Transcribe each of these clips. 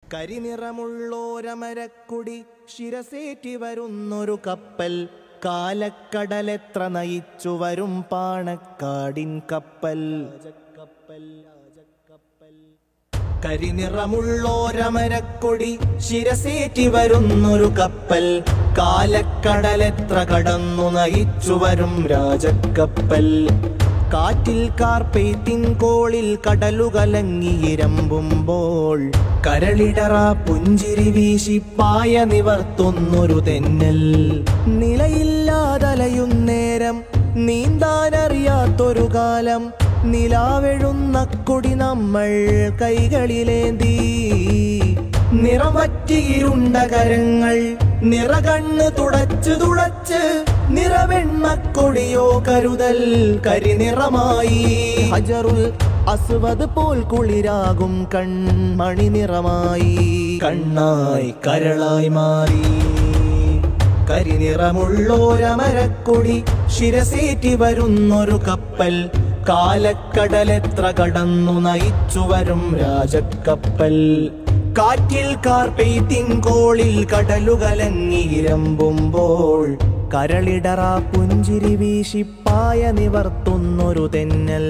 കരിനിറമുള്ളോരമരക്കുടി ശിരസേറ്റി വരുന്നൊരു കപ്പൽ കാലക്കടലെത്ര നയിച്ചു വരും പാണക്കാടിൻ കപ്പൽ കരിനിറമുള്ളോരമരക്കൊടി ശിരസേറ്റി വരുന്നൊരു കപ്പൽ കാലക്കടലെത്ര കടന്നു നയിച്ചു വരും രാജക്കപ്പൽ കാറ്റിൽ കാർപ്പേത്തിൻ കോളിൽ കടലുകലങ്ങിയിരമ്പുമ്പോൾ കരളിടറ പുഞ്ചിരി വീശി പായ നിവർത്തുന്നൊരു തെന്നൽ നിലയില്ലാതലയുന്നേരം നീന്താനറിയാത്തൊരു കാലം നിലാവെഴുന്ന കൊടി നമ്മൾ കൈകളിലേന്തി നിറവറ്റിയിരുണ്ട കരങ്ങൾ നിറകണ്ണ് തുടച്ച് തുടച്ച് നിറവെണ്ണക്കൊടിയോ കരുതൽ കരിനിറമായി ഹജറുൽ അസ്വദ് പോൽ കുളിരാകും കൺമണി നിറമായി കണ്ണായി കരളായി മാറി കരിനിറമുള്ളോരമരക്കൊടി ശിരസേറ്റി വരുന്നൊരു കപ്പൽ കാലക്കടലെത്ര കടന്നു നയിച്ചു വരും രാജക്കപ്പൽ കാറ്റിൽ കാർപ്പെയ്ത്തിൻ കോളിൽ കടലുകലങ്ങിയിരമ്പുമ്പോൾ കരളിടറ പുഞ്ചിരി വീശിപ്പായ നിവർത്തുന്നൊരു തെന്നൽ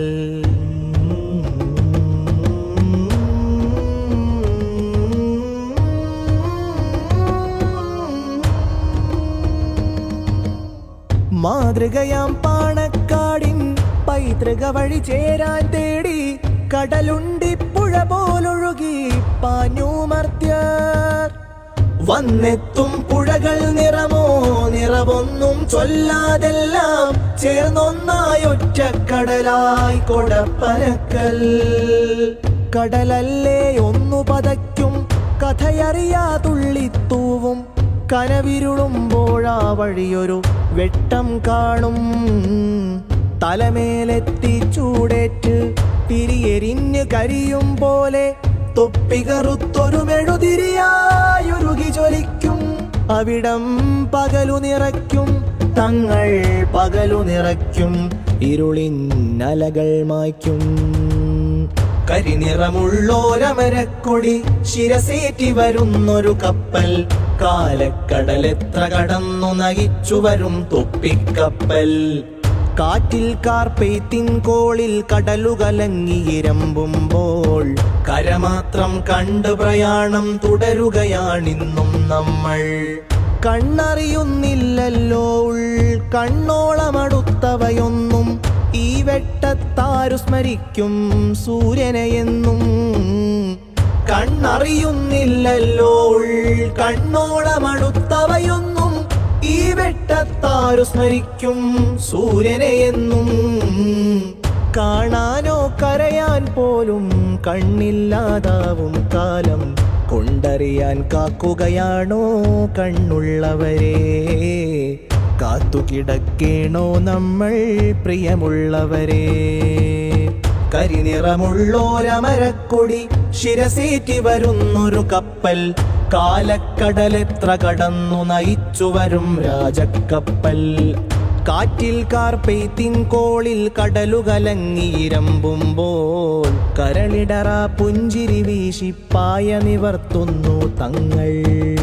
മാതൃകയാം പാണക്കാടിൻ പൈതൃക വഴി ചേരാൻ തേടി കടലുണ്ടിപ്പുഴ പോലൊഴുകി പാഞ്ഞൂമർത്യർ വന്നെത്തും പുഴകൾ നിറമോ നിറവൊന്നും ചൊല്ലാതെല്ലാം ചേർന്നൊന്നായൊറ്റക്കടലായി കൊടപ്പരക്കൽ കടലല്ലേ ഒന്നു പതയ്ക്കും കഥയറിയാതുള്ളിത്തൂവും കനവിരുളുമ്പോഴാ വഴിയൊരു വെട്ടം കാണും തലമേലെത്തി ചൂടേറ്റ് തിരിയെരിഞ്ഞ് കരിയും പോലെ തൊപ്പികറുത്തൊരു മെഴുതിരിയായൊരുകി ജ്വലിക്കും അവിടം പകലു നിറയ്ക്കും തങ്ങൾ പകലു നിറയ്ക്കും ഇരുളിന്നലകൾ മായ്ക്കും കരിനിറമുള്ളോരമരക്കൊടി ശിരസേറ്റി വരുന്നൊരു കപ്പൽ കാലക്കടലെത്ര കടന്നു നയിച്ചു വരും തൊപ്പിക്കപ്പൽ കാറ്റിൽ കാർപ്പെയ്ത്തിൻ കോളിൽ കടലുകലങ്ങിയിരമ്പുമ്പോൾ കരമാത്രം കണ്ട് പ്രയാണം തുടരുകയാണിന്നും നമ്മൾ കണ്ണറിയുന്നില്ലല്ലോ ഉൾ കണ്ണോളമടുത്തവയൊന്നും ഈ വെട്ടത്താരു സ്മരിക്കും സൂര്യനെ എന്നും കണ്ണറിയുന്നില്ലല്ലോ ഉൾ കണ്ണോളമടുത്തവയൊന്നും ഈ വെട്ടത്താരു സ്മരിക്കും സൂര്യനെ എന്നും കാണാനോ കരയാൻ പോലും കണ്ണില്ലാതാവും കാലം കൊണ്ടറിയാൻ കാക്കുകയാണോ കണ്ണുള്ളവരെ കാത്തുകിടക്കേണോ നമ്മൾ പ്രിയമുള്ളവരെ കരിനിറമുള്ളോരമരക്കൊടി ശിരസേറ്റി വരുന്നൊരു കപ്പൽ കാലക്കടലെത്ര കടന്നു നയിച്ചു വരും രാജക്കപ്പൽ കാറ്റിൽ കാർപ്പെയ്ത്തിൻ കോളിൽ കടലുകലങ്ങിയിരമ്പുമ്പോൾ കരളിടറ പുഞ്ചിരി വീശിപ്പായ നിവർത്തുന്നു തങ്ങൾ